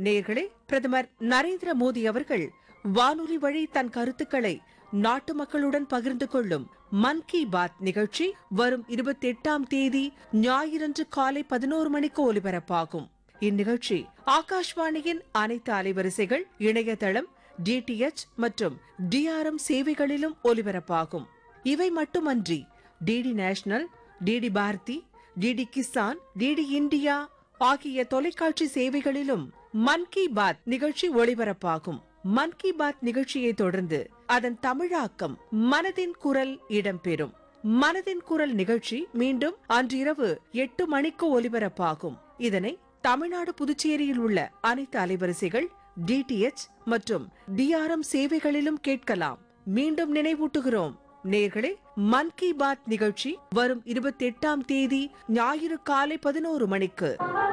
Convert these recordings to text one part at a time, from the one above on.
நேர்களே பிரதமர் நரேந்திர மோடி அவர்கள் வானொலி வழி தன் கருத்துக்களை நாட்டு மக்களுடன் பகிர்ந்து கொள்ளும் மன் கி பாத் நிகழ்ச்சி வரும் இருபத்தி எட்டாம் தேதி ஞாயிறன்று காலை பதினோரு மணிக்கு ஒலிபரப்பாகும் இந்நிகழ்ச்சி ஆகாஷ்வாணியின் அனைத்து அலைவரிசைகள் இணையதளம் டிடிஎச் மற்றும் டிஆர்எம் சேவைகளிலும் ஒலிபரப்பாகும் இவை மட்டுமன்றி DD National DD Bharati DD Kisan DD India ஆகிய தொலைக்காட்சி சேவைகளிலும் மன் கி பாத் நிகழ்ச்சி ஒளிபரப்பாகும் மன் கி பாத் நிகழ்ச்சியை தொடர்ந்து அதன் தமிழாக்கம் மனதின் குரல் இடம்பெறும் மனதின் குரல் நிகழ்ச்சி மீண்டும் அன்றிரவு எட்டு மணிக்கு ஒலிபரப்பாகும் இதனை தமிழ்நாடு புதுச்சேரியில் உள்ள அனைத்து அலைவரிசைகள் டிடிஎச் மற்றும் டிஆர்எம் சேவைகளிலும் கேட்கலாம் மீண்டும் நினைவூட்டுகிறோம் நேர்களே மன் கி பாத் நிகழ்ச்சி வரும் இருபத்தி எட்டாம் தேதி ஞாயிறு காலை பதினோரு மணிக்கு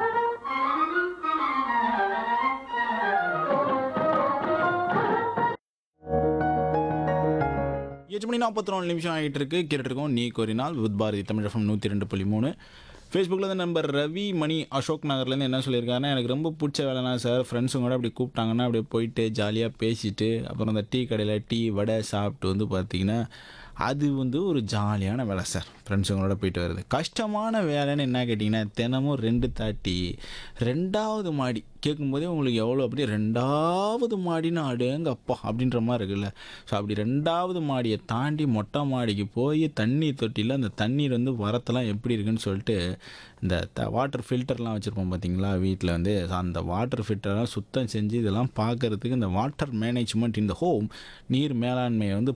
எட்டு மணி நாற்பத்தி நாலு நிமிஷம் ஆகிட்டு இருக்கு கேட்டுட்டு இருக்கோம் நீ கோரினால் வித் பாரதி தமிழ் எஃப்எம் நூற்றி ரெண்டு புள்ளி மூணு ஃபேஸ்புக்கில் வந்து நம்பர் ரவி மணி அசோக் நகர்லேருந்து என்ன சொல்லியிருக்காருன்னா எனக்கு ரொம்ப பிடிச்ச வேலைனா சார் ஃப்ரெண்ட்ஸுங்க கூட அப்படி கூப்பிட்டாங்கன்னா அப்படியே போயிட்டு ஜாலியாக பேசிட்டு அப்புறம் அந்த டீ கடையில் டீ வடை சாப்பிட்டு வந்து பார்த்தீங்கன்னா அது வந்து ஒரு ஜாலியான வேலை சார் ஃப்ரெண்ட்ஸுங்களோட போயிட்டு வருது கஷ்டமான வேலைன்னு என்ன கேட்டிங்கன்னா தினமும் ரெண்டு தாட்டி ரெண்டாவது மாடி கேட்கும்போதே உங்களுக்கு எவ்வளோ அப்படியே ரெண்டாவது மாடின்னு அடேங்க அப்பா அப்படின்ற மாதிரி இருக்குல்ல ஸோ அப்படி ரெண்டாவது மாடியை தாண்டி மொட்டை மாடிக்கு போய் தண்ணி தொட்டியில் அந்த தண்ணீர் வந்து வரத்தெல்லாம் எப்படி இருக்குன்னு சொல்லிட்டு இந்த த வாட்டர் ஃபில்டர்லாம் வச்சுருப்போம் பார்த்தீங்களா வீட்டில் வந்து அந்த வாட்டர் ஃபில்டர்லாம் சுத்தம் செஞ்சு இதெல்லாம் பார்க்கறதுக்கு இந்த வாட்டர் மேனேஜ்மெண்ட் இந்த ஹோம் நீர் மேலாண்மையை வந்து